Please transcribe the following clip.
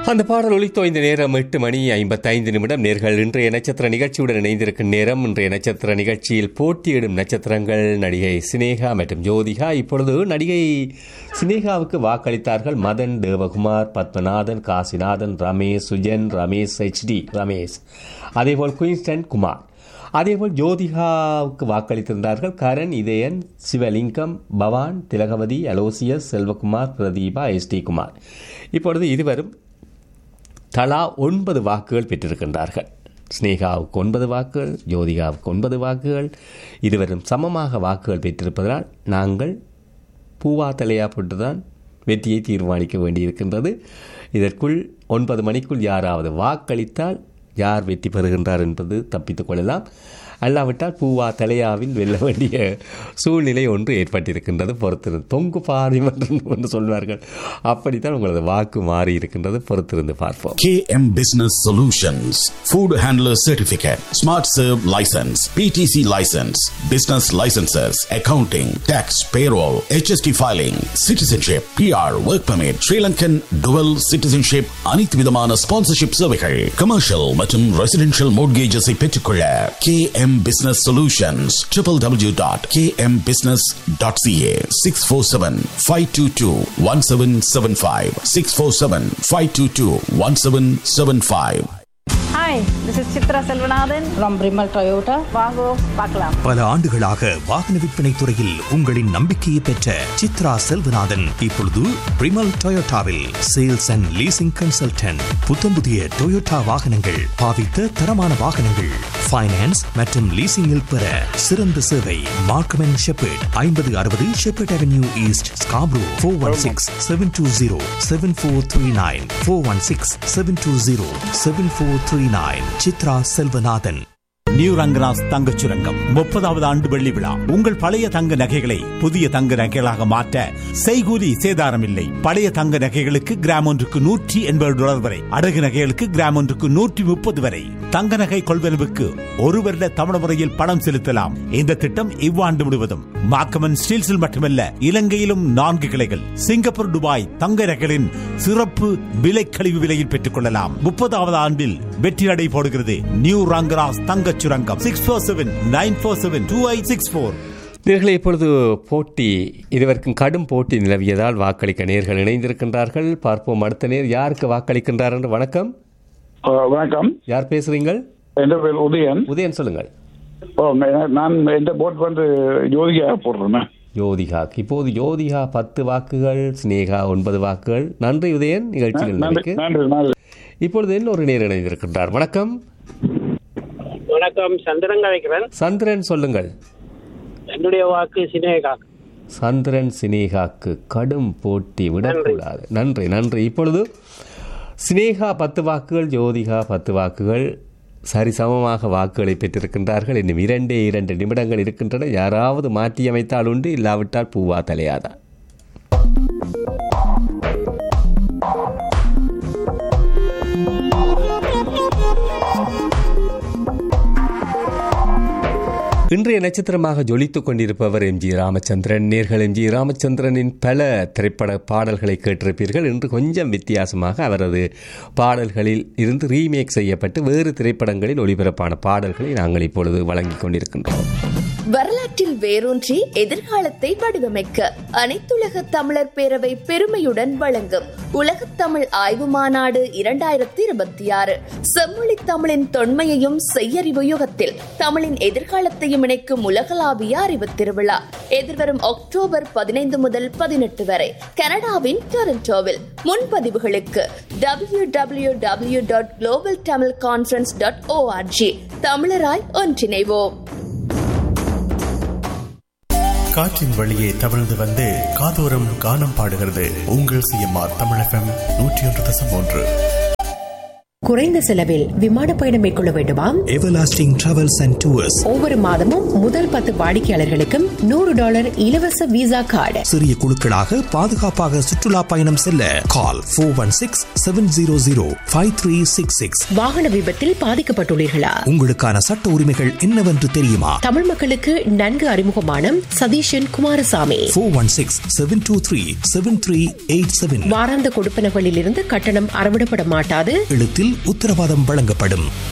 அந்த பாடல் ஒலித்தோ இந்த நேரம் எட்டு மணி ஐம்பத்தைந்து நிமிடம் நேர்கள் இன்றைய நட்சத்திர நிகழ்ச்சியுடன் இணைந்திருக்கும் நேரம் இன்றைய நட்சத்திர நிகழ்ச்சியில் போட்டியிடும் நட்சத்திரங்கள் நடிகை சினேகா மற்றும் ஜோதிகா இப்பொழுது நடிகை சினேகாவுக்கு வாக்களித்தார்கள் மதன் தேவகுமார் பத்மநாதன் காசிநாதன் ரமேஷ் சுஜன் ரமேஷ் ஹெச்டி ரமேஷ் அதேபோல் குயின்ஸ்டன் குமார் அதேபோல் ஜோதிகாவுக்கு வாக்களித்திருந்தார்கள் Karan Ithayan Sivalingam Pavan Thilagavathi Aloysius Selvakumar Pratheepa S T Kumar இப்பொழுது இருவரும் தலா ஒன்பது வாக்குகள் பெற்றிருக்கின்றார்கள் ஸ்னேகாவுக்கு ஒன்பது வாக்குகள் ஜோதிகாவுக்கு ஒன்பது வாக்குகள் இருவரும் சமமாக வாக்குகள் பெற்றிருப்பதால் நாங்கள் பூவா தலையா போட்டுதான் வெற்றியை தீர்மானிக்க வேண்டியிருக்கின்றது இதற்குள் ஒன்பது மணிக்குள் யாராவது வாக்களித்தால் யார் வெற்றி பெறுகின்றார் என்பது தப்பித்துக் கொள்ளலாம் அல்லாவிட்டால் பூவா தலையாவில் வெல்ல வேண்டிய சூழ்நிலை ஒன்று ஏற்பட்டிருக்கின்றது பொறுத்திருந்து தொங்கு பாரிமன்றம் என்று சொல்வார்கள் அப்படித்தான் உங்களது வாக்கு மாறி இருக்கின்றது பொறுத்திருந்து பார்ப்போம் KM Business Solutions, Food Handler Certificate, Smart Serve License, PTC License, Business Licenses, Accounting, Tax, Payroll, HST Filing, Citizenship, PR, Work Permit, Sri Lankan Dual Citizenship, அனைத்து விதமான ஸ்பான்சர்ஷிப் சேவைகள் கமர்ஷியல் மற்றும் ரெசிடென்ஷியல் மோட்கேஜஸை பெற்றுக்கொள்ள KM Business Solutions, www.kmbusiness.ca, 647-522-1775, 647-522-1775. Hi this is Chitra Selvanathan from Primal Toyota வாங்கோ பார்க்கலாம் பல ஆண்டுகளாக வாகன விற்பனை துறையில் உங்களின் நம்பிக்கையை பெற்ற சித்ரா செல்வநாதன் இப்பொழுது பிரிமல் டொயோட்டாவில் சேல்ஸ் அண்ட் லீசிங் கன்சல்டன்ட் புத்தம் புதிய டொயோட்டா வாகனங்கள் பாவித்த தரமான வாகனங்கள் ஃபைனான்ஸ் மற்றும் லீசிங்கில் பெற சிறந்த சேவை மார்க்கம் அண்ட் ஷெப்பர்ட் ஐம்பது அறுபது Shepherd avenue east Scarborough four one six seven two zero seven four three nine four one six seven two zero seven four three nine Chitra Selvanathan new Rangaras தங்கச் சுரங்கம் முப்பதாவது ஆண்டு வெள்ளி விழா உங்கள் பழைய தங்க நகைகளை புதிய தங்க நகைகளாக மாற்ற செய்கூலி சேதாரம் இல்லை பழைய தங்க நகைகளுக்கு கிராம் ஒன்றுக்கு நூற்றி எண்பது டாலர் வரை அடகு நகைகளுக்கு கிராம் ஒன்றுக்கு நூற்றி முப்பது வரை தங்க நகை கொள்வனவுக்கு ஒரு வருட தமிழ் முறையில் பணம் செலுத்தலாம் இந்த திட்டம் இவ்வாண்டு முழுவதும் மாக்கமன் ஸ்டீல்ஸில் மட்டுமல்ல இலங்கையிலும் நான்கு கிளைகள் சிங்கப்பூர் துபாய் தங்க நகைகளின் சிறப்பு விலை கழிவு விலையில் பெற்றுக் கொள்ளலாம் முப்பதாவது ஆண்டில் வெற்றி நடை போடுகிறது நியூ ரங்கராஸ் தங்கச் சுரங்கம் six four seven nine four seven two eight six four நேர்களை இப்பொழுது போட்டி இதுவரைக்கும் கடும் போட்டி நிலவியதால் வாக்களிக்க நேர்கள் இணைந்திருக்கின்றார்கள் பார்ப்போம் அடுத்த நேர் யாருக்கு வாக்களிக்கின்றார் என்று வணக்கம் ஆ, வணக்கம் யார் பேசுறீங்கள் என் பேர் உதயன் உதயன் சொல்லுங்கள் ஓ மே- நான் இந்த போட் வந்து ஜோதிகா போடுறேன் யோதிகாக்கு இப்போது யோதிகா பத்து வாக்குகள் சினேகா ஒன்பது வாக்குகள் நன்றி உதயன் நிகழ்ச்சியில் நன்றி நன்றி நன்றி நன்றி இப்பொழுது இன்னொரு நேர் இணைந்திருக்கின்றார் வணக்கம் வணக்கம் சந்திரன் அழைக்கிறேன் சந்திரன் சொல்லுங்கள் என்னுடைய வாக்கு சினேகா சந்திரன் சினேகாக்கு கடும் போட்டி விடக்கூடாது நன்றி நன்றி இப்பொழுது சினேகா பத்து வாக்குகள் ஜோதிகா பத்து வாக்குகள் சரிசமமாக வாக்குகளை பெற்றிருக்கின்றார்கள் இன்னும் இரண்டே இரண்டு நிமிடங்கள் இருக்கின்றன யாராவது மாற்றியமைத்தால் உண்டு இல்லாவிட்டால் பூவா தலையாதான் இன்றைய நட்சத்திரமாக ஜொலித்துக் கொண்டிருப்பவர் எம் ஜி ராமச்சந்திரன் நேர்கள் எம் ஜி ராமச்சந்திரனின் பல திரைப்பட பாடல்களை கேட்டிருப்பீர்கள் இன்று கொஞ்சம் வித்தியாசமாக அவரது பாடல்களில் இருந்து ரீமேக் செய்யப்பட்டு வேறு திரைப்படங்களில் ஒளிபரப்பான பாடல்களை நாங்கள் இப்பொழுது வழங்கிக் கொண்டிருக்கின்றோம் வரலாற்றில் வேரூன்றி எதிர்காலத்தை வடிவமைக்க அனைத்துலக தமிழர் பேரவை பெருமையுடன் வழங்கும் உலகத் தமிழ் ஆய்வு மாநாடு இரண்டாயிரத்தி இருபத்தி ஆறு செம்மொழி தமிழின் தொன்மையையும் செய்யறிவு யுகத்தில் தமிழின் எதிர்காலத்தையும் இணைக்கும் உலகளாவிய அறிவு திருவிழா எதிர்வரும் அக்டோபர் பதினைந்து முதல் பதினெட்டு வரை கனடாவின் டொரண்டோவில் முன்பதிவுகளுக்கு W W W dot global Tamil conference dot ORG தமிழராய் ஒன்றிணைவோம் காற்றின் வழியே தவழ்ந்து வந்து காதோரம் கானம் பாடுகிறது உங்கள் சிஎம்ஆர் தமிழகம் நூற்றி ஒன்று தசம் ஒன்று குறைந்த செலவில் விமான பயணம் மேற்கொள்ள வேண்டுமா எவர்லாஸ்டிங் டிராவல்ஸ் அண்ட் டூர்ஸ் ஒவ்வொரு மாதமும் முதல் பத்து வாடிக்கையாளர்களுக்கும் நூறு டாலர் இலவச விசா கார்டு சிறிய குழுக்களாக பாதுகாப்பாக சுற்றுலா பயணம் செல்ல call four one six seven zero zero five three six six வாகன விபத்தில் பாதிக்கப்பட்டுள்ளீர்களா உங்களுக்கான சட்ட உரிமைகள் என்னவென்று தெரியுமா தமிழ் மக்களுக்கு நன்கு அறிமுகமான Satheesan Kumarasamy four one six seven two three seven three eight seven வாராந்த கொடுப்பனகளில் இருந்து கட்டணம் அறவிடப்பட மாட்டாது எழுத்தில் உத்தரவாதம் வழங்கப்படும்